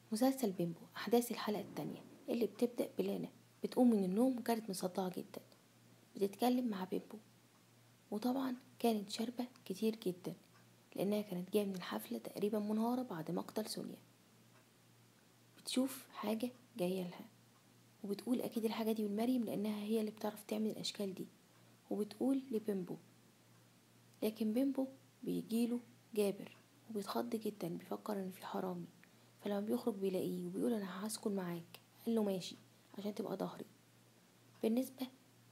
مسلسل بيمبو أحداث الحلقة التانية اللي بتبدأ بلانا بتقوم من النوم وكانت مصدعة جدا بتتكلم مع بيمبو وطبعا كانت شاربة كتير جدا لأنها كانت جاية من الحفلة تقريبا منهارة بعد مقتل سونيا بتشوف حاجة جاية لها وبتقول أكيد الحاجة دي من مريم لأنها هي اللي بتعرف تعمل الأشكال دي وبتقول لبيمبو لكن بيمبو بيجيله جابر وبيتخض جدا بيفكر ان في حرامي فلما بيخرج بيلاقيه وبيقول انا هسكن معاك قال له ماشي عشان تبقى ظهري بالنسبة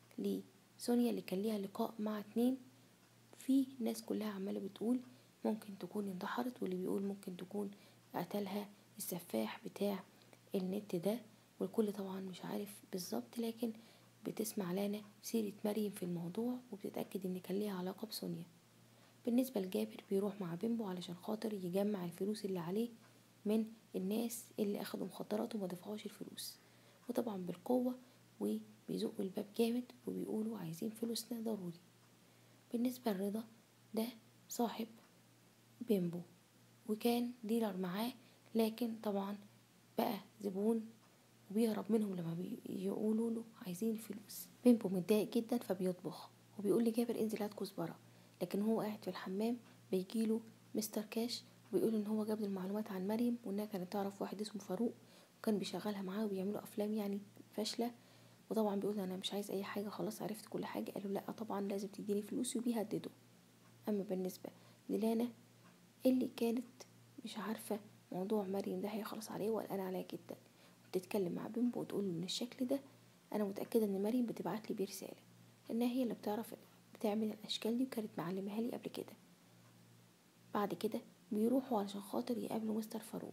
لسونيا اللي كان ليها لقاء مع اتنين في ناس كلها عمالة بتقول ممكن تكون انتحرت واللي بيقول ممكن تكون قتلها السفاح بتاع النت ده والكل طبعا مش عارف بالظبط لكن بتسمع لانا سيرة مريم في الموضوع وبتتأكد ان كان ليها علاقة بسونيا بالنسبة لجابر بيروح مع بيمبو علشان خاطر يجمع الفلوس اللي عليه من الناس اللي اخدوا مخدرات وما دفعوش الفلوس وطبعا بالقوة وبيزقوا الباب جامد وبيقولوا عايزين فلوسنا ضروري بالنسبة لرضا ده صاحب بيمبو وكان ديلر معاه لكن طبعا بقى زبون وبيهرب منهم لما بيقولوا له عايزين فلوس بيمبو متضايق جدا فبيطبخ وبيقول لجابر انزل هات كزبره لكن هو قاعد في الحمام بيجيله مستر كاش وبيقول ان هو جاب المعلومات عن مريم وانها كانت تعرف واحد اسمه فاروق وكان بيشغلها معاه وبيعملوا افلام يعني فاشله وطبعا بيقول انا مش عايز اي حاجه خلاص عرفت كل حاجه قالوا لا طبعا لازم تديني فلوس وبيهددوا اما بالنسبه للانا اللي كانت مش عارفه موضوع مريم ده هيخلص عليه وقلقانه عليها جدا بتتكلم مع بيمبو وتقول له ان الشكل ده انا متاكده ان مريم بتبعت لي بيه رساله لانها هي اللي بتعرف بتعمل الاشكال دي وكانت معلمها لي قبل كده بعد كده بيروحوا علشان خاطر يقابلوا مستر فاروق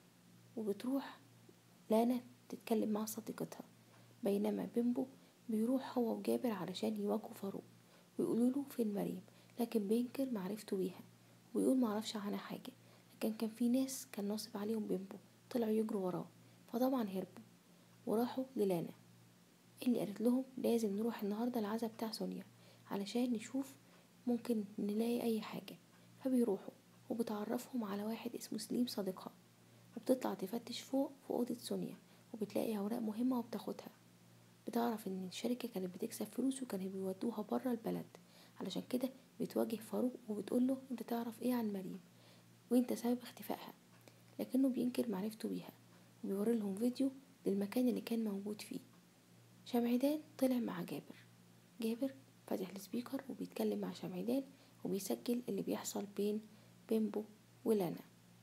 وبتروح لانا تتكلم مع صديقتها بينما بيمبو بيروح هو وجابر علشان يواجهوا فاروق ويقولوا له فين مريم لكن بينكر معرفته بيها ويقول معرفش عنها حاجه لكن كان في ناس كان ناصب عليهم بيمبو طلعوا يجروا وراه فطبعا هربوا وراحوا للانا اللي قالت لهم لازم نروح النهارده العزا بتاع سونيا علشان نشوف ممكن نلاقي اي حاجه فبيروحوا وبتعرفهم على واحد اسمه سليم صديقها وبتطلع تفتش فوق في اوضه سونيا وبتلاقي اوراق مهمه وبتاخدها بتعرف ان الشركه كانت بتكسب فلوس وكانوا بيودوها برا البلد علشان كده بتواجه فاروق وبتقوله انت تعرف ايه عن مريم وانت سبب اختفائها لكنه بينكر معرفته بيها وبيوري لهم فيديو للمكان اللي كان موجود فيه شمعدان طلع مع جابر جابر فاتح السبيكر وبيتكلم مع شمعدان وبيسجل اللي بيحصل بين بيمبو ولانا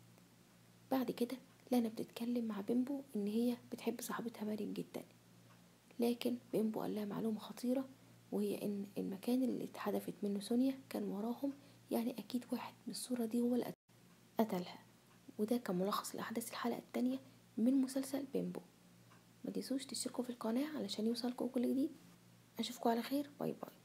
بعد كده لانا بتتكلم مع بيمبو ان هي بتحب صاحبتها مريم جدا لكن بيمبو قال لها معلومة خطيرة وهي ان المكان اللي اتحدفت منه سونيا كان وراهم يعني اكيد واحد من الصورة دي هو اللي قتلها وده كان ملخص لاحداث الحلقة التانية من مسلسل بيمبو ما تنسوش تشتركوا في القناة علشان يوصلكم كل جديد اشوفكم على خير باي باي